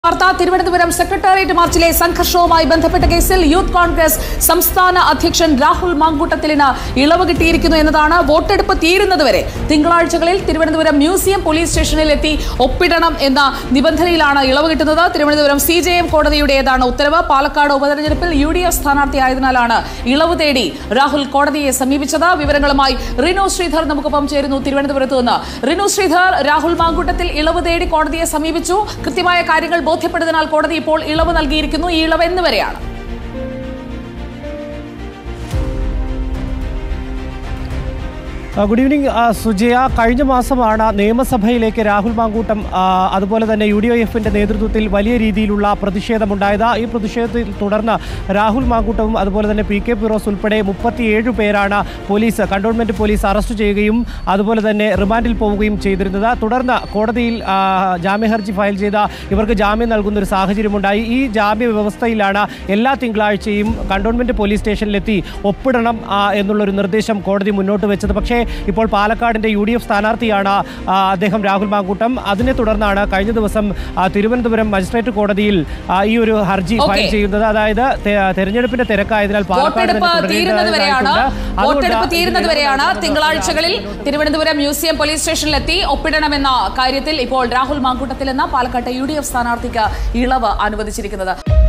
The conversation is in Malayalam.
വാർത്ത തിരുവനന്തപുരം സെക്രട്ടേറിയറ്റ് മാർച്ചിലെ സംഘർഷവുമായി ബന്ധപ്പെട്ട കേസിൽ യൂത്ത് കോൺഗ്രസ് സംസ്ഥാന അധ്യക്ഷൻ രാഹുൽ മാങ്കൂട്ടത്തിലിന് ഇളവ് കിട്ടിയിരിക്കുന്നു എന്നതാണ് വോട്ടെടുപ്പ് തീരുന്നതുവരെ തിങ്കളാഴ്ചകളിൽ തിരുവനന്തപുരം മ്യൂസിയം പോലീസ് സ്റ്റേഷനിൽ എത്തി ഒപ്പിടണം എന്ന നിബന്ധനയിലാണ് ഇളവ് കിട്ടുന്നത് തിരുവനന്തപുരം സി ജെ എം കോടതിയുടേതാണ് ഉത്തരവ് പാലക്കാട് ഉപതെരഞ്ഞെടുപ്പിൽ യു ഡി എഫ് സ്ഥാനാർത്ഥിയായതിനാലാണ് ഇളവ് തേടി രാഹുൽ കോടതിയെ സമീപിച്ചത് വിവരങ്ങളുമായി റിനു ശ്രീധർ നമുക്കൊപ്പം ചേരുന്നു തിരുവനന്തപുരത്ത് നിന്ന് റിനു ശ്രീധർ രാഹുൽ മാങ്കൂട്ടത്തിൽ ഇളവ് തേടി കോടതിയെ സമീപിച്ചു കൃത്യമായ കാര്യങ്ങൾ ബോധ്യപ്പെട്ടതിനാൽ കോടതി ഇപ്പോൾ ഇളവ് നൽകിയിരിക്കുന്നു ഈ ഇളവ് എന്ന് വരെയാണ് ആ, ഗുഡ് ഈവനിങ് ആ, സുജയ കഴിഞ്ഞ മാസമാണ് നിയമസഭയിലേക്ക് രാഹുൽ മാങ്കൂട്ടം ആ, അതുപോലെ തന്നെ യു ഡി എഫിന്റെ നേതൃത്വത്തിൽ വലിയ രീതിയിലുള്ള പ്രതിഷേധമുണ്ടായത് ഈ പ്രതിഷേധത്തിൽ തുടർന്ന് രാഹുൽ മാങ്കൂട്ടവും അതുപോലെ തന്നെ പി കെ ഫിറോസ് ഉൾപ്പെടെ മുപ്പത്തിയേഴ് പേരാണ് പോലീസ് കണ്ടോൺമെന്റ് പോലീസ് അറസ്റ്റ് ചെയ്യുകയും അതുപോലെ തന്നെ റിമാൻഡിൽ പോവുകയും ചെയ്തിരുന്നത് തുടർന്ന് കോടതിയിൽ ആ, ജാമ്യഹർജി ഫയൽ ചെയ്ത ഇവർക്ക് ജാമ്യം നൽകുന്ന ഒരു സാഹചര്യമുണ്ടായി ഈ ജാമ്യ വ്യവസ്ഥയിലാണ് എല്ലാ തിങ്കളാഴ്ചയും കണ്ടോൺമെന്റ് പോലീസ് സ്റ്റേഷനിലെത്തി ഒപ്പിടണം ആ, എന്നുള്ളൊരു നിർദ്ദേശം കോടതി മുന്നോട്ട് വെച്ചത് പക്ഷേ ഇപ്പോൾ പാലക്കാടിന്റെ യു ഡി എഫ് സ്ഥാനാർത്ഥിയാണ് ആ, അദ്ദേഹം രാഹുൽ മാങ്കൂട്ടം അതിനെ തുടർന്നാണ് കഴിഞ്ഞ ദിവസം ആ, തിരുവനന്തപുരം മജിസ്ട്രേറ്റ് കോടതിയിൽ ആ, ഈ ഒരു ഹർജി ഫയൽ Okay. ചെയ്യുന്നത് അതായത് തെ- തെരഞ്ഞെടുപ്പിന്റെ തിരക്കായതിനാൽ പാലക്കാട് വോട്ടെടുപ്പ് തന്നെ തീരുന്നത് വരെയാണ് തുടരേണ്ടതായിട്ടുണ്ട്. അതുകൊണ്ട് വോട്ടെടുപ്പ് ഇത് തീരുന്നത് വരെയാണ് നടക്കുന്നത് തിങ്കളാഴ്ചകളിൽ തിരുവനന്തപുരം മ്യൂസിയം പോലീസ് സ്റ്റേഷനിലെത്തി ഒപ്പിടണമെന്ന കാര്യത്തിൽ ഇപ്പോൾ രാഹുൽ മാങ്കൂട്ടത്തിൽ എന്ന പാലക്കാട്ടെ യു ഡി എഫ് സ്ഥാനാർത്ഥിക്ക് ഇളവ് അനുവദിച്ചിരിക്കുന്നത്